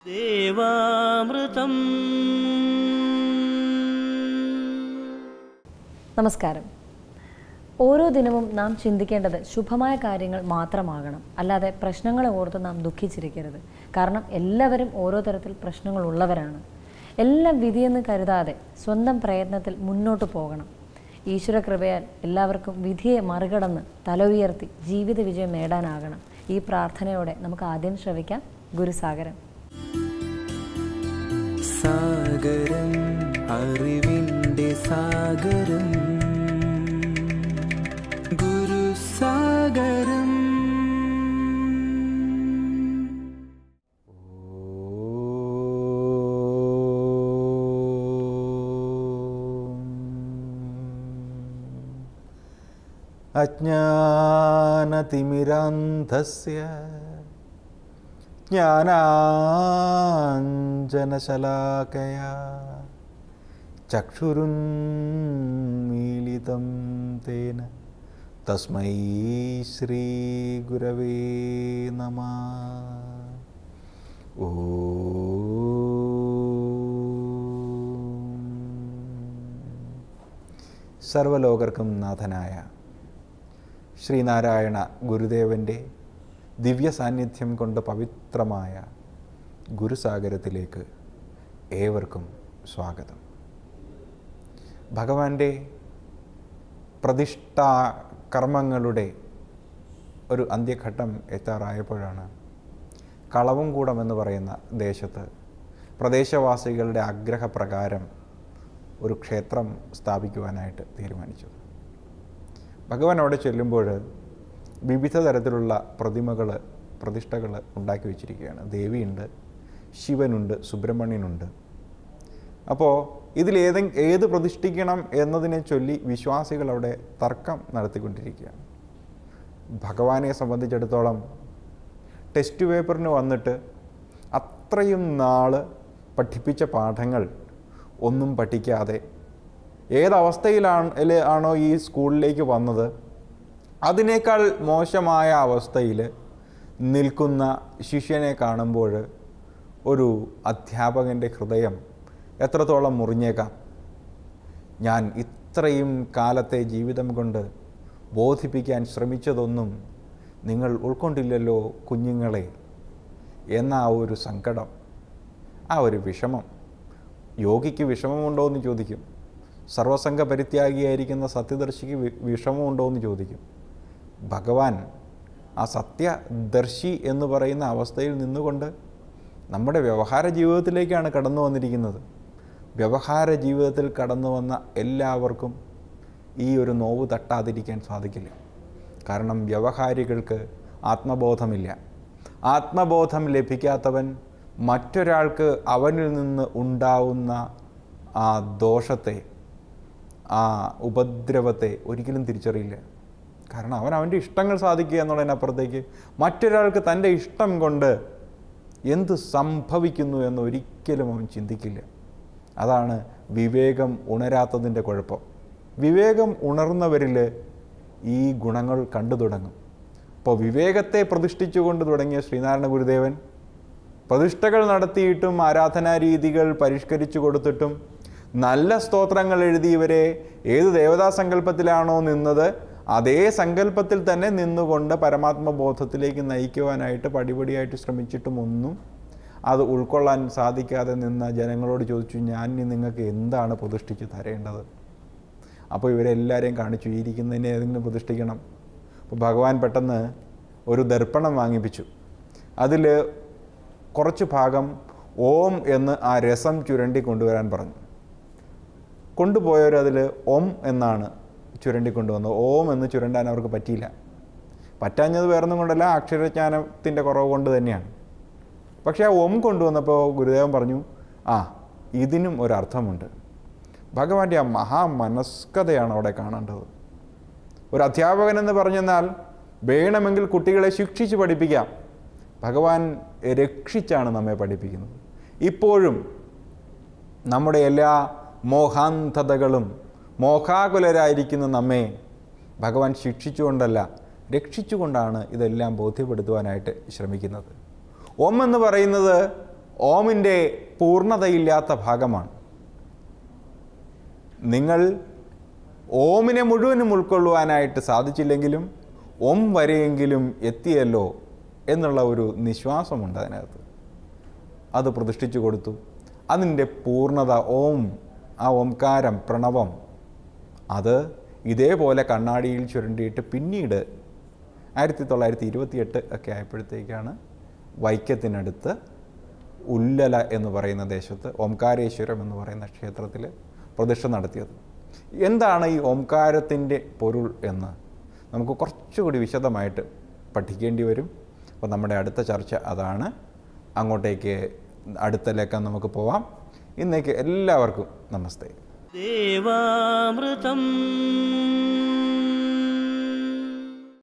ദേവാമൃതം നമസ്കാരം ഓരോ ദിനവും നാം ചിന്തിക്കേണ്ടത് ശുഭമായ കാര്യങ്ങൾ മാത്രമാകണം അല്ലാതെ പ്രശ്നങ്ങളെ ഓർത്ത് നാം ദുഃഖിച്ചിരിക്കരുത് കാരണം എല്ലാവരും ഓരോ തരത്തിൽ പ്രശ്നങ്ങൾ ഉള്ളവരാണ് എല്ലാം വിധിയെന്ന് കരുതാതെ സ്വന്തം പ്രയത്നത്തിൽ മുന്നോട്ട് പോകണം ഈശ്വര കൃപയാൽ എല്ലാവർക്കും വിധിയെ മറികടന്ന് തല ഉയർത്തി ജീവിത വിജയം നേടാനാകണം ഈ പ്രാർത്ഥനയോടെ നമുക്ക് ആദ്യം ശ്രവിക്കാം ഗുരുസാഗരം സാഗരം അറിവിൻ്റെ സാഗരം ഗുരുസാഗരം അജ്ഞാനതിമിരാന്ധസ്യ ജ്ഞാനാഞ്ജനശലാകയാ ചക്ഷുരുന്മീലിതം തേന തസ്മൈ ശ്രീഗുരവേ നമ ഓ സർവലോകർക്കും നാഥനായ ശ്രീനാരായണ ഗുരുദേവൻ്റെ ദിവ്യ സാന്നിധ്യം കൊണ്ട് പവിത്രമായ ഗുരുസാഗരത്തിലേക്ക് ഏവർക്കും സ്വാഗതം ഭഗവാന്റെ പ്രതിഷ്ഠാ കർമ്മങ്ങളുടെ ഒരു അന്ത്യഘട്ടം എത്താറായപ്പോഴാണ് കളവുംകൂടം എന്ന് പറയുന്ന ദേശത്ത് പ്രദേശവാസികളുടെ ആഗ്രഹപ്രകാരം ഒരു ക്ഷേത്രം സ്ഥാപിക്കുവാനായിട്ട് തീരുമാനിച്ചത് ഭഗവാൻ അവിടെ ചെല്ലുമ്പോൾ വിവിധ തരത്തിലുള്ള പ്രതിമകൾ പ്രതിഷ്ഠകൾ ഉണ്ടാക്കി വെച്ചിരിക്കുകയാണ് ദേവിയുണ്ട് ശിവനുണ്ട് സുബ്രഹ്മണ്യനുണ്ട് അപ്പോൾ ഇതിലേതെ ഏത് പ്രതിഷ്ഠിക്കണം എന്നതിനെ ചൊല്ലി വിശ്വാസികൾ അവിടെ തർക്കം നടത്തിക്കൊണ്ടിരിക്കുകയാണ് ഭഗവാനെ സംബന്ധിച്ചിടത്തോളം ടെസ്റ്റ് പേപ്പറിന് വന്നിട്ട് അത്രയും നാൾ പഠിപ്പിച്ച പാഠങ്ങൾ ഒന്നും പഠിക്കാതെ ഏതവസ്ഥയിലാണ് അല്ലെ ആണോ ഈ സ്കൂളിലേക്ക് വന്നത് അതിനേക്കാൾ മോശമായ അവസ്ഥയിൽ നിൽക്കുന്ന ശിഷ്യനെ കാണുമ്പോൾ ഒരു അധ്യാപകൻ്റെ ഹൃദയം എത്രത്തോളം മുറിഞ്ഞേക്കാം ഞാൻ ഇത്രയും കാലത്തെ ജീവിതം കൊണ്ട് ബോധിപ്പിക്കാൻ ശ്രമിച്ചതൊന്നും നിങ്ങൾ ഉൾക്കൊണ്ടില്ലല്ലോ കുഞ്ഞുങ്ങളെ എന്ന ആ ഒരു സങ്കടം ആ ഒരു വിഷമം യോഗിക്ക് വിഷമമുണ്ടോ എന്ന് ചോദിക്കും സർവസംഘ പരിത്യാഗിയായിരിക്കുന്ന സത്യദർശിക്ക് വി- വിഷമമുണ്ടോ എന്ന് ചോദിക്കും ഭഗവാൻ ആ സത്യദർശി എന്ന് പറയുന്ന അവസ്ഥയിൽ നിന്നുകൊണ്ട് നമ്മുടെ വ്യവഹാര ജീവിതത്തിലേക്കാണ് കടന്നു വന്നിരിക്കുന്നത് വ്യവഹാര ജീവിതത്തിൽ കടന്നു വന്ന എല്ലാവർക്കും ഈ ഒരു നോവ് തട്ടാതിരിക്കാൻ സാധിക്കില്ല കാരണം വ്യവഹാരികൾക്ക് ആത്മബോധമില്ല ആത്മബോധം ലഭിക്കാത്തവൻ മറ്റൊരാൾക്ക് അവനിൽ നിന്ന് ഉണ്ടാവുന്ന ആ ദോഷത്തെ ആ ഉപദ്രവത്തെ ഒരിക്കലും തിരിച്ചറിയില്ല കാരണം അവൻ അവൻ്റെ ഇഷ്ടങ്ങൾ സാധിക്കുക എന്നുള്ളതിനപ്പുറത്തേക്ക് മറ്റൊരാൾക്ക് തൻ്റെ ഇഷ്ടം കൊണ്ട് എന്ത് സംഭവിക്കുന്നു എന്ന് ഒരിക്കലും അവൻ ചിന്തിക്കില്ല അതാണ് വിവേകം ഉണരാത്തതിൻ്റെ കുഴപ്പം വിവേകം ഉണർന്നവരിൽ ഈ ഗുണങ്ങൾ കണ്ടു തുടങ്ങും അപ്പോൾ വിവേകത്തെ പ്രതിഷ്ഠിച്ചുകൊണ്ട് തുടങ്ങിയ ശ്രീനാരായണ ഗുരുദേവൻ പ്രതിഷ്ഠകൾ നടത്തിയിട്ടും ആരാധനാ രീതികൾ പരിഷ്കരിച്ചു കൊടുത്തിട്ടും നല്ല സ്തോത്രങ്ങൾ എഴുതിയവരെ ഏത് ദേവതാ സങ്കല്പത്തിലാണോ നിന്നത് അതേ സങ്കല്പത്തിൽ തന്നെ നിന്നുകൊണ്ട് പരമാത്മബോധത്തിലേക്ക് നയിക്കുവാനായിട്ട് പടിപടിയായിട്ട് ശ്രമിച്ചിട്ടും ഒന്നും അത് ഉൾക്കൊള്ളാൻ സാധിക്കാതെ നിന്ന ജനങ്ങളോട് ചോദിച്ചു ഞാൻ ഇനി നിങ്ങൾക്ക് എന്താണ് പ്രതിഷ്ഠിച്ച് തരേണ്ടത് അപ്പോൾ ഇവരെല്ലാവരെയും കാണിച്ചു ഈ ഇരിക്കുന്നതിനെ ഏതെങ്കിലും പ്രതിഷ്ഠിക്കണം അപ്പോൾ ഭഗവാൻ പെട്ടെന്ന് ഒരു ദർപ്പണം വാങ്ങിപ്പിച്ചു അതിൽ കുറച്ച് ഭാഗം ഓം എന്ന് ആ രസം ചുരണ്ടി കൊണ്ടുവരാൻ പറഞ്ഞു കൊണ്ടുപോയവരതിൽ ഓം എന്നാണ് ചുരണ്ടി കൊണ്ടുവന്നത് ഓം എന്ന് ചുരണ്ടാൻ അവർക്ക് പറ്റിയില്ല പറ്റാഞ്ഞത് വേറൊന്നും കൊണ്ടല്ല അക്ഷരജ്ഞാനത്തിൻ്റെ കുറവ് കൊണ്ട് തന്നെയാണ് പക്ഷേ ആ ഓം കൊണ്ടുവന്നപ്പോൾ ഗുരുദേവൻ പറഞ്ഞു ആ ഇതിനും ഒരർത്ഥമുണ്ട് ഭഗവാന്റെ ആ മഹാമനസ്കതയാണ് അവിടെ കാണേണ്ടത് ഒരു അധ്യാപകൻ എന്ന് പറഞ്ഞെന്നാൽ വേണമെങ്കിൽ കുട്ടികളെ ശിക്ഷിച്ച് പഠിപ്പിക്കാം ഭഗവാൻ രക്ഷിച്ചാണ് നമ്മെ പഠിപ്പിക്കുന്നത് ഇപ്പോഴും നമ്മുടെ എല്ലാ മോഹാന്ധതകളും മോഹാകുലരായിരിക്കുന്ന നമ്മെ ഭഗവാൻ ശിക്ഷിച്ചുകൊണ്ടല്ല രക്ഷിച്ചുകൊണ്ടാണ് ഇതെല്ലാം ബോധ്യപ്പെടുത്തുവാനായിട്ട് ശ്രമിക്കുന്നത് ഓം എന്ന് പറയുന്നത് ഓമിൻ്റെ പൂർണ്ണതയില്ലാത്ത ഭാഗമാണ് നിങ്ങൾ ഓമിനെ മുഴുവനും ഉൾക്കൊള്ളുവാനായിട്ട് സാധിച്ചില്ലെങ്കിലും ഓം വരെയെങ്കിലും എത്തിയല്ലോ എന്നുള്ള ഒരു നിശ്വാസമുണ്ട് അതിനകത്ത് അത് പ്രതിഷ്ഠിച്ചു കൊടുത്തു അതിൻ്റെ പൂർണ്ണത ഓം ആ ഓംകാരം പ്രണവം അത് ഇതേപോലെ കണ്ണാടിയിൽ ചുരണ്ടിയിട്ട് പിന്നീട് ആയിരത്തി തൊള്ളായിരത്തി ഇരുപത്തിയെട്ട് ഒക്കെ ആയപ്പോഴത്തേക്കാണ് വൈക്കത്തിനടുത്ത് ഉല്ലല എന്ന് പറയുന്ന ദേശത്ത് ഓംകാരേശ്വരം എന്ന് പറയുന്ന ക്ഷേത്രത്തിൽ പ്രതിഷ്ഠ നടത്തിയത് എന്താണ് ഈ ഓംകാരത്തിൻ്റെ പൊരുൾ എന്ന് നമുക്ക് കുറച്ചുകൂടി വിശദമായിട്ട് പഠിക്കേണ്ടി വരും അപ്പോൾ നമ്മുടെ അടുത്ത ചർച്ച അതാണ് അങ്ങോട്ടേക്ക് അടുത്തലേക്ക് നമുക്ക് പോവാം ഇന്നേക്ക് എല്ലാവർക്കും നമസ്തേ देवामृतम्